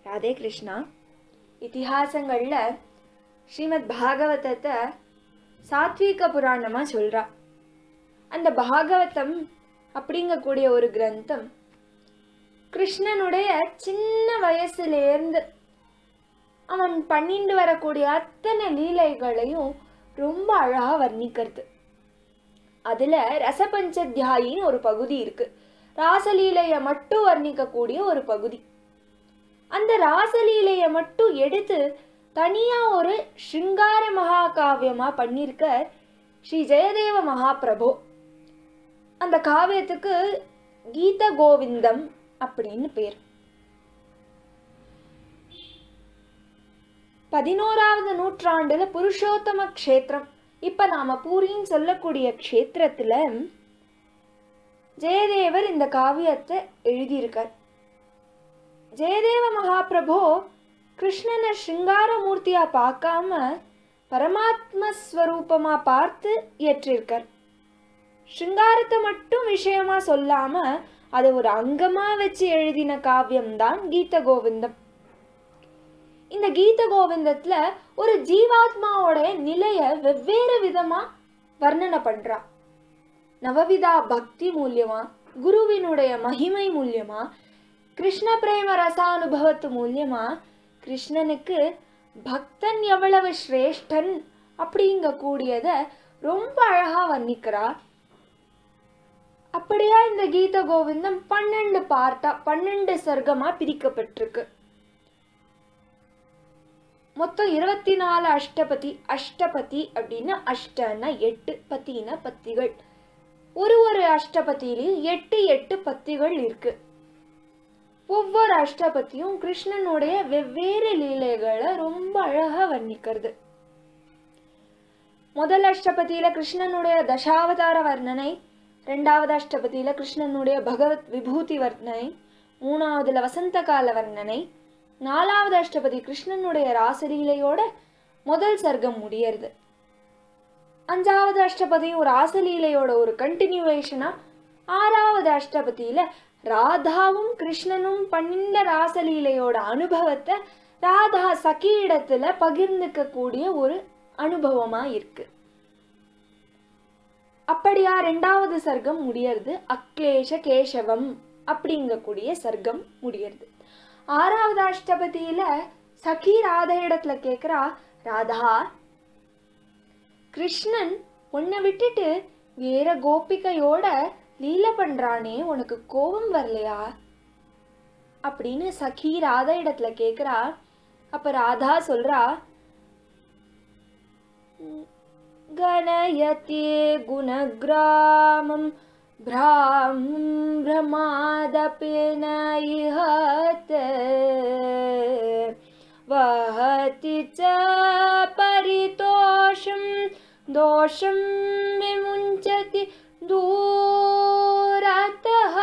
ராதே கிருஷ்ணா இதிகாசங்களில் ஸ்ரீமத் பாகவதத்தை சாத்வீக புராணமாக சொல்கிறா அந்த பாகவதம் அப்படிங்கக்கூடிய ஒரு கிரந்தம் கிருஷ்ணனுடைய சின்ன வயசுலேருந்து அவன் பண்ணிட்டு வரக்கூடிய அத்தனை லீலைகளையும் ரொம்ப அழகாக வர்ணிக்கிறது அதில் ரசபஞ்சத்தியாயின்னு ஒரு பகுதி இருக்கு ராசலீலையை மட்டும் வர்ணிக்கக்கூடிய ஒரு பகுதி அந்த ராசலீலையை மட்டும் எடுத்து தனியாக ஒரு ஸ்ருங்கார மகாகாவியமா பண்ணியிருக்க ஸ்ரீ ஜெயதேவ மகாபிரபு அந்த காவியத்துக்கு கீத கோவிந்தம் அப்படின்னு பேர் பதினோராவது நூற்றாண்டுல புருஷோத்தம க்ஷேத்திரம் இப்ப நாம பூரின்னு சொல்லக்கூடிய க்ஷேத்திரத்துல ஜெயதேவர் இந்த காவியத்தை எழுதியிருக்கார் ஜெயதேவ மகாபிரபு கிருஷ்ணனை சிங்கார மூர்த்தியா பார்க்காம பரமாத்ம ஸ்வரூபமா பார்த்து இயற்றிருக்கார் சிங்காரத்தை மட்டும் விஷயமா சொல்லாம அதை ஒரு அங்கமா வச்சு எழுதின காவியம்தான் கீத கோவிந்தம் இந்த கீத கோவிந்தத்துல ஒரு ஜீவாத்மாவோட நிலைய வெவ்வேறு விதமா வர்ணனை பண்றா நவவிதா பக்தி மூலியமா குருவினுடைய மகிமை மூலியமா கிருஷ்ண பிரேம ரசானுபவத்து மூலியமா கிருஷ்ணனுக்கு பக்தன் எவ்வளவு சிரேஷ்டன் அப்படிங்க கூடியத ரொம்ப அழகா வர்ணிக்கிறா அப்படியா இந்த கீத கோவிந்தம் பன்னெண்டு பார்ட்டா பன்னெண்டு சர்க்கமா பிரிக்கப்பட்டிருக்கு மொத்தம் இருபத்தி நாலு அஷ்டபதி அஷ்டபதி அப்படின்னா அஷ்டன்னா எட்டு பத்தினா பத்திகள் ஒரு ஒரு அஷ்டபதியிலையும் எட்டு எட்டு பத்திகள் இருக்கு ஒவ்வொரு அஷ்டபதியும் கிருஷ்ணனுடைய வெவ்வேறு லீலைகளை ரொம்ப அழகா வர்ணிக்கிறது முதல் அஷ்டபதியில கிருஷ்ணனுடைய தசாவதார வர்ணனை ரெண்டாவது அஷ்டபதியில கிருஷ்ணனுடைய பகவத் விபூதி வர்ணனை மூணாவதுல வசந்த கால வர்ணனை நாலாவது அஷ்டபதி கிருஷ்ணனுடைய ராசலீலையோட முதல் சர்க்கம் முடியறது அஞ்சாவது அஷ்டபதியும் ஒரு ராசலீலையோட ஒரு கண்டினியூவேஷனா ஆறாவது அஷ்டபதியில ராதாவும் கிருஷ்ணனும் பண்ணிண்ட ராசலீலையோட அனுபவத்தை ராதா சகி இடத்துல பகிர்ந்துக்க கூடிய ஒரு அனுபவமா இருக்கு அப்படியா ரெண்டாவது சர்க்கம் முடியறது அக்லேஷ கேசவம் அப்படிங்கக்கூடிய சர்க்கம் முடியறது ஆறாவது அஷ்டபதியில சகி ராதா இடத்துல கேக்குறா ராதா கிருஷ்ணன் உன்னை விட்டுட்டு வேற கோபிகையோட லீல பண்றானே உனக்கு கோபம் வரலையா அப்படின்னு சகி ராதா இடத்துல கேக்குறா அப்ப ராதா சொல்றா गणयते गुणग्रामं भ्रां भ्रमादपेन इहत् वहति च परितोषं दोषं विमुञ्चति दूरतः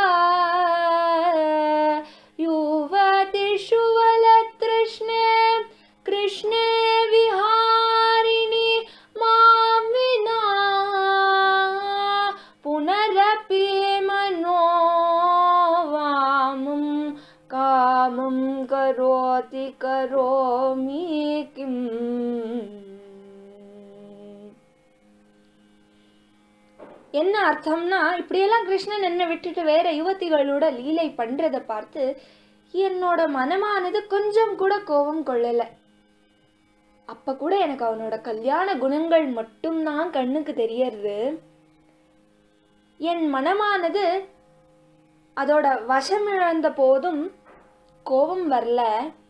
युवतिषु वलतृष्णे कृष्णे विहारिणि मां विना पुनरपि मनो वामं कामं करोति करोमि किम् என்ன அர்த்தம்னா இப்படியெல்லாம் கிருஷ்ணன் என்னை விட்டுட்டு வேற யுவதிகளோட லீலை பண்றதை பார்த்து என்னோட மனமானது கொஞ்சம் கூட கோபம் கொள்ளலை அப்ப கூட எனக்கு அவனோட கல்யாண குணங்கள் மட்டும்தான் கண்ணுக்கு தெரியறது என் மனமானது அதோட வசமிழந்த போதும் கோபம் வரல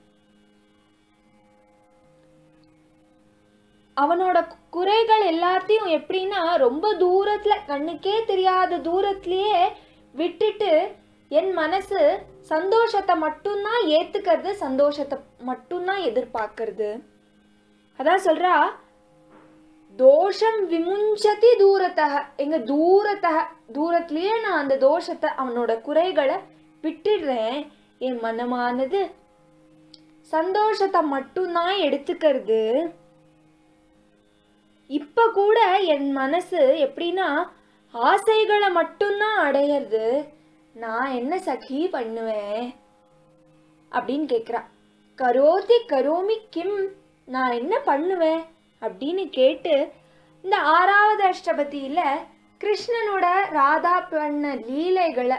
அவனோட குறைகள் எல்லாத்தையும் எப்படின்னா ரொம்ப தூரத்துல கண்ணுக்கே தெரியாத தூரத்திலேயே விட்டுட்டு என் மனசு சந்தோஷத்தை மட்டும்தான் ஏத்துக்கிறது சந்தோஷத்தை மட்டும்தான் எதிர்பார்க்கறது அதான் சொல்றா தோஷம் விமுஞ்சதி தூரத்தக எங்க தூரத்தக தூரத்திலேயே நான் அந்த தோஷத்தை அவனோட குறைகளை விட்டுடுறேன் என் மனமானது சந்தோஷத்தை மட்டும்தான் எடுத்துக்கிறது இப்ப கூட என் மனசு எப்படின்னா ஆசைகளை மட்டும்தான் அடையிறது நான் என்ன சகி பண்ணுவேன் அப்படின்னு கேட்குறா கரோதி கரோமி கிம் நான் என்ன பண்ணுவேன் அப்படின்னு கேட்டு இந்த ஆறாவது அஷ்டபதியில கிருஷ்ணனோட ராதா பண்ண லீலைகளை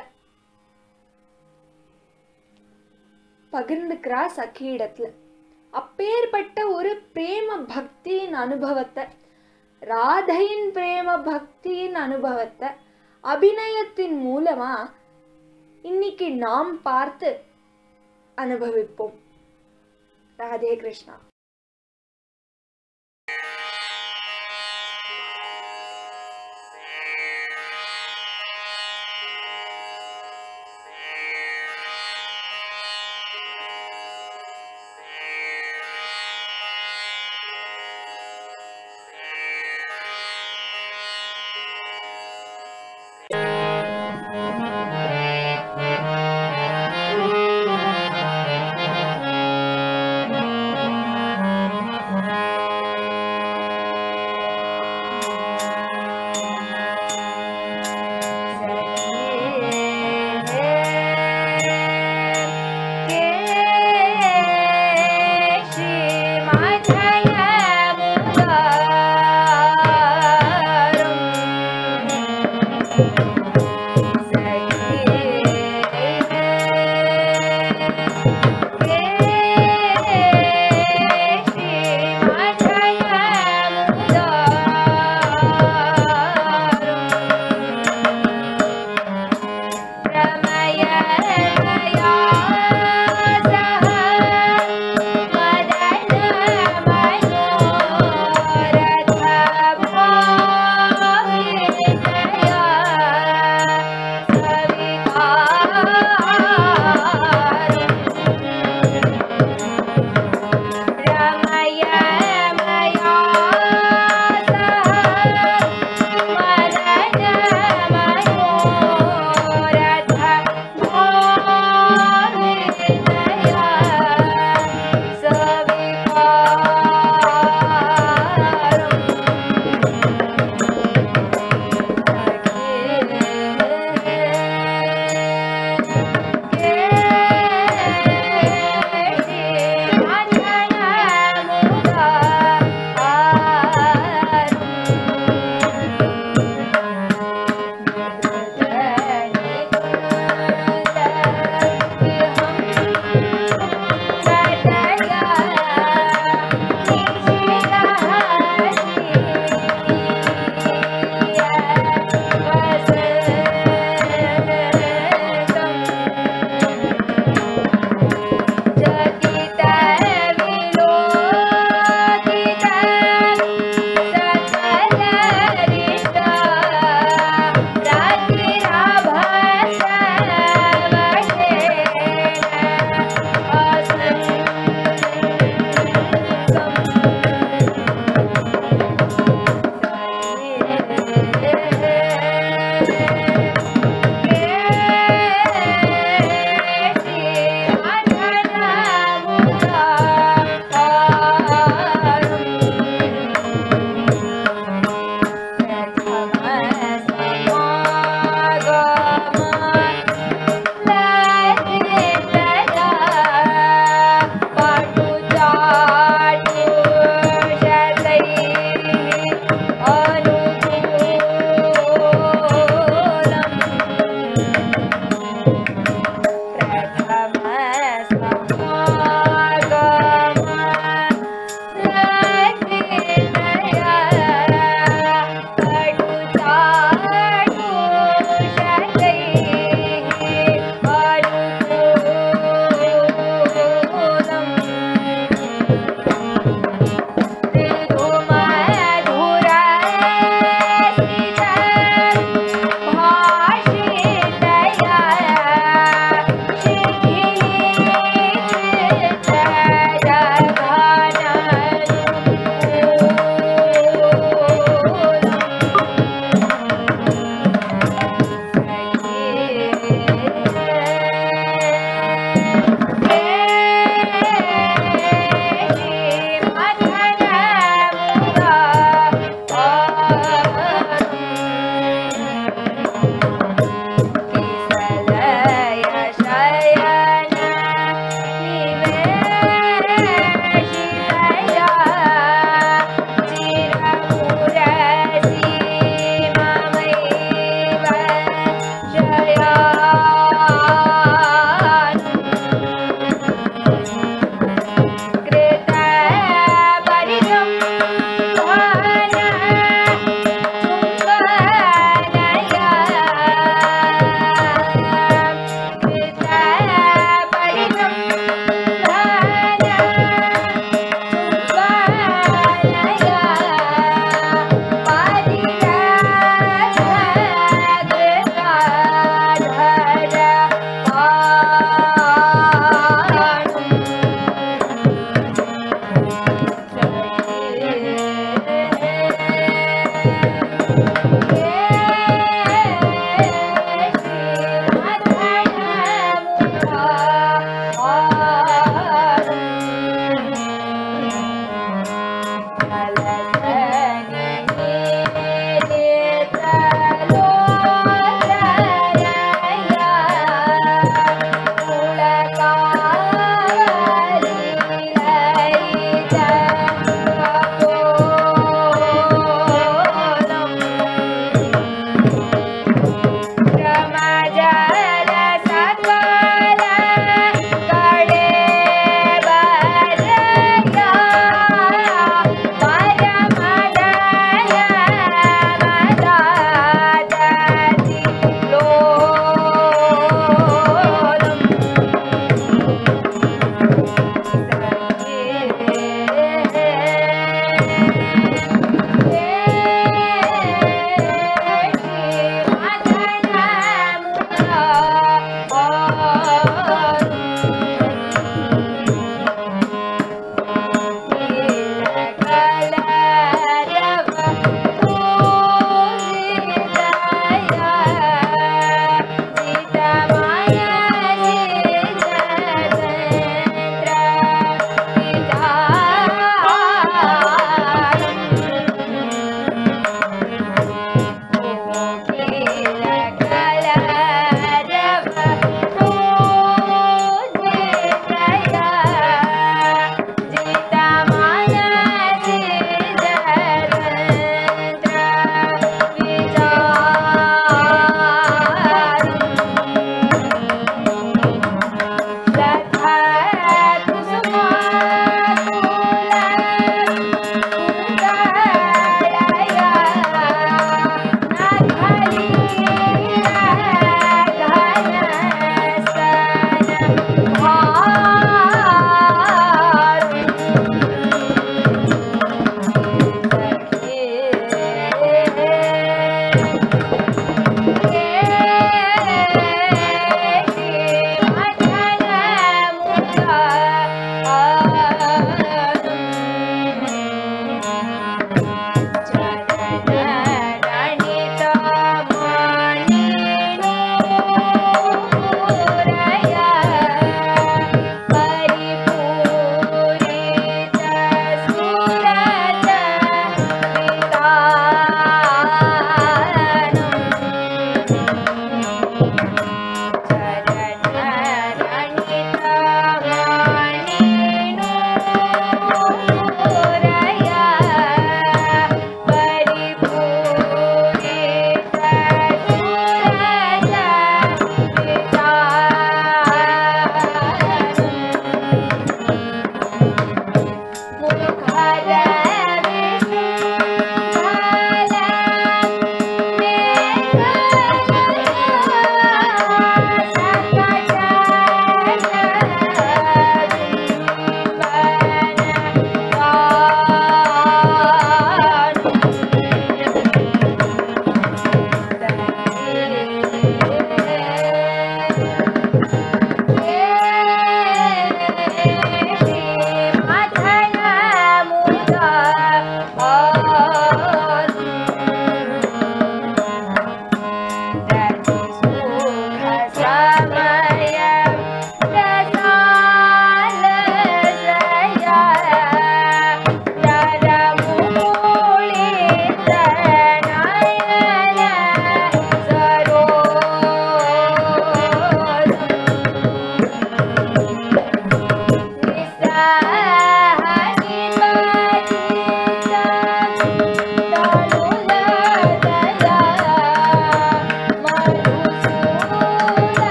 பகிர்ந்துக்கிறா சகியிடத்துல அப்பேற்பட்ட ஒரு பிரேம பக்தியின் அனுபவத்தை ராதையின் பிரேம பக்தியின் அனுபவத்தை அபிநயத்தின் மூலமா இன்னைக்கு நாம் பார்த்து அனுபவிப்போம் ராதே கிருஷ்ணா